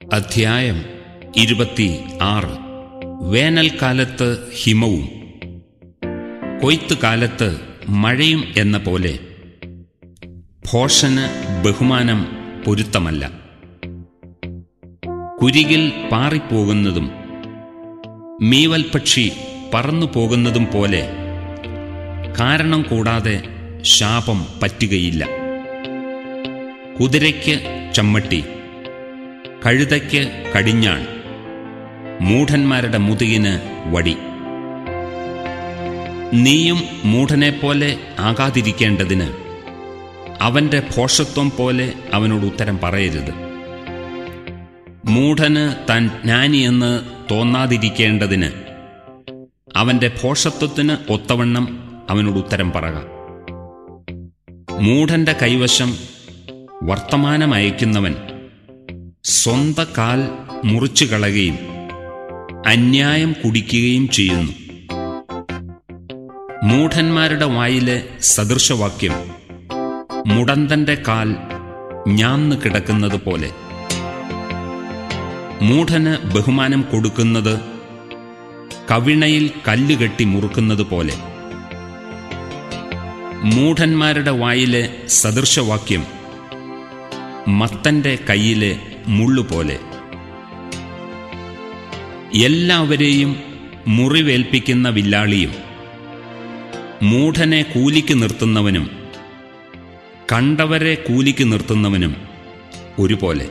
അധ്യായം ഇരുപത്തി ആറ് വേനൽക്കാലത്ത് ഹിമവും കൊയ്ത്തുകാലത്ത് മഴയും എന്ന പോലെ ഭോഷന് ബഹുമാനം പൊരുത്തമല്ല കുരികിൽ പാറിപ്പോകുന്നതും മീവൽ പക്ഷി പറന്നു പോകുന്നതും പോലെ കാരണം കൂടാതെ ശാപം പറ്റുകയില്ല കുതിരയ്ക്ക് ചമ്മട്ടി കഴുതയ്ക്ക് കടിഞ്ഞാൺ മൂഢന്മാരുടെ മുതുകിന് വടി നീയും മൂഢനെപ്പോലെ ആകാതിരിക്കേണ്ടതിന് അവന്റെ ഭോഷത്വം പോലെ അവനോട് ഉത്തരം പറയരുത് മൂഢന് താൻ ജ്ഞാനിയെന്ന് തോന്നാതിരിക്കേണ്ടതിന് അവന്റെ ഭോഷത്വത്തിന് ഒത്തവണ്ണം അവനോട് ഉത്തരം പറക മൂഢന്റെ കൈവശം വർത്തമാനമയക്കുന്നവൻ സ്വന്ത കാൽ മുറിച്ചു കളയുകയും അന്യായം കുടിക്കുകയും ചെയ്യുന്നു മൂഢന്മാരുടെ വായിലെ സദൃശവാക്യം മുടന്തന്റെ കാൽ ഞാന്ന് കിടക്കുന്നത് പോലെ മൂഢന് ബഹുമാനം കൊടുക്കുന്നത് കവിണയിൽ കല്ലുകെട്ടി മുറുക്കുന്നത് പോലെ മൂഢന്മാരുടെ വായിലെ സദൃശവാക്യം മത്തന്റെ കയ്യിലെ മുള്ളുപോലെ എല്ലാവരെയും മുറിവേൽപ്പിക്കുന്ന വില്ലാളിയും മൂഢനെ കൂലിക്ക് നിർത്തുന്നവനും കണ്ടവരെ കൂലിക്ക് നിർത്തുന്നവനും ഒരുപോലെ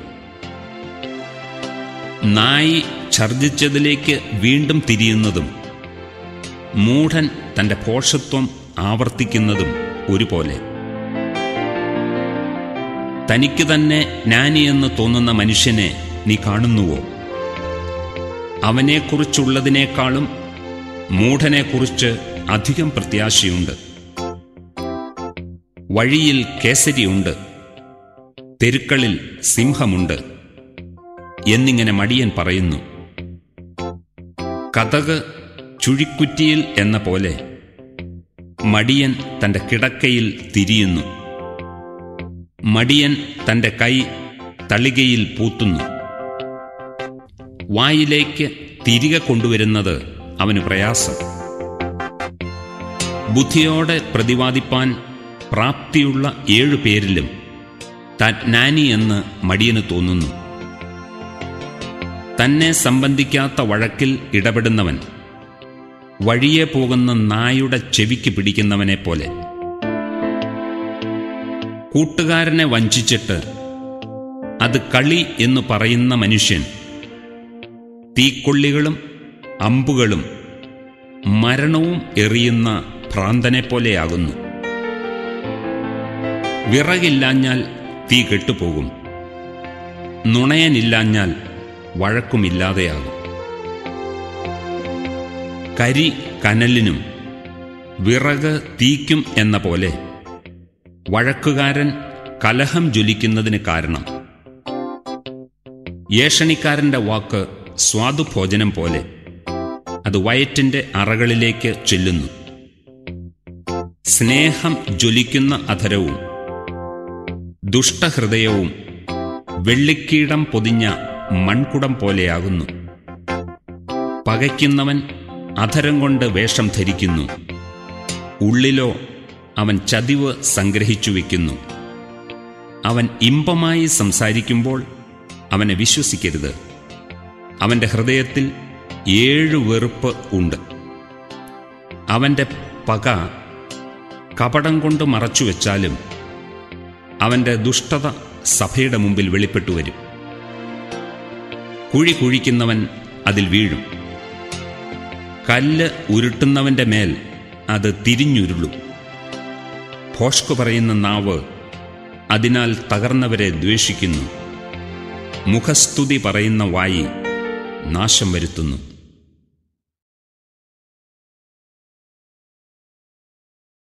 നായി ഛർദിച്ചതിലേക്ക് വീണ്ടും തിരിയുന്നതും മൂഢൻ തന്റെ പോഷത്വം ആവർത്തിക്കുന്നതും ഒരുപോലെ തനിക്ക് തന്നെ ജ്ഞാനിയെന്ന് തോന്നുന്ന മനുഷ്യനെ നീ കാണുന്നുവോ അവനെക്കുറിച്ചുള്ളതിനേക്കാളും മൂഢനെക്കുറിച്ച് അധികം പ്രത്യാശയുണ്ട് വഴിയിൽ കേസരിയുണ്ട് തെരുക്കളിൽ സിംഹമുണ്ട് എന്നിങ്ങനെ മടിയൻ പറയുന്നു കഥക് ചുഴിക്കുറ്റിയിൽ എന്ന പോലെ മടിയൻ തന്റെ കിടക്കയിൽ തിരിയുന്നു മടിയൻ തന്റെ കൈ തളികയിൽ പൂത്തുന്നു വായിലേക്ക് തിരികെ കൊണ്ടുവരുന്നത് അവന് പ്രയാസം ബുദ്ധിയോടെ പ്രതിവാദിപ്പാൻ പ്രാപ്തിയുള്ള ഏഴു പേരിലും താൻ ജ്ഞാനി എന്ന് മടിയന് തോന്നുന്നു തന്നെ സംബന്ധിക്കാത്ത വഴക്കിൽ ഇടപെടുന്നവൻ വഴിയെ പോകുന്ന നായുടെ ചെവിക്ക് പിടിക്കുന്നവനെ പോലെ കൂട്ടുകാരനെ വഞ്ചിച്ചിട്ട് അത് കളി എന്ന് പറയുന്ന മനുഷ്യൻ തീക്കൊള്ളികളും അമ്പുകളും മരണവും എറിയുന്ന ഭ്രാന്തനെ പോലെയാകുന്നു വിറകില്ലാഞ്ഞാൽ തീ കെട്ടുപോകും നുണയനില്ലാഞ്ഞാൽ വഴക്കുമില്ലാതെയാകും കരി കനലിനും വിറക് തീക്കും എന്ന പോലെ വഴക്കുകാരൻ കലഹം ജ്വലിക്കുന്നതിന് കാരണം ഏഷണിക്കാരന്റെ വാക്ക് സ്വാദുഭോജനം പോലെ അത് വയറ്റിന്റെ അറകളിലേക്ക് ചെല്ലുന്നു സ്നേഹം ജ്വലിക്കുന്ന അധരവും ദുഷ്ടഹൃദയവും വെള്ളിക്കീടം പൊതിഞ്ഞ മൺകുടം പോലെയാകുന്നു പകയ്ക്കുന്നവൻ അധരം കൊണ്ട് വേഷം ധരിക്കുന്നു ഉള്ളിലോ അവൻ ചതിവ് സംഗ്രഹിച്ചു വയ്ക്കുന്നു അവൻ ഇമ്പമായി സംസാരിക്കുമ്പോൾ അവനെ വിശ്വസിക്കരുത് അവന്റെ ഹൃദയത്തിൽ ഏഴു വെറുപ്പ് ഉണ്ട് അവന്റെ പക കപടം കൊണ്ട് മറച്ചു വെച്ചാലും അവന്റെ ദുഷ്ടത സഭയുടെ മുമ്പിൽ വെളിപ്പെട്ടു വരും കുഴി കുഴിക്കുന്നവൻ അതിൽ വീഴും കല്ല് ഉരുട്ടുന്നവന്റെ മേൽ അത് തിരിഞ്ഞുരുളും ഭോഷ്കു പറയുന്ന നാവ് അതിനാൽ തകർന്നവരെ ദ്വേഷിക്കുന്നു മുഖസ്തുതി പറയുന്ന വായി നാശം വരുത്തുന്നു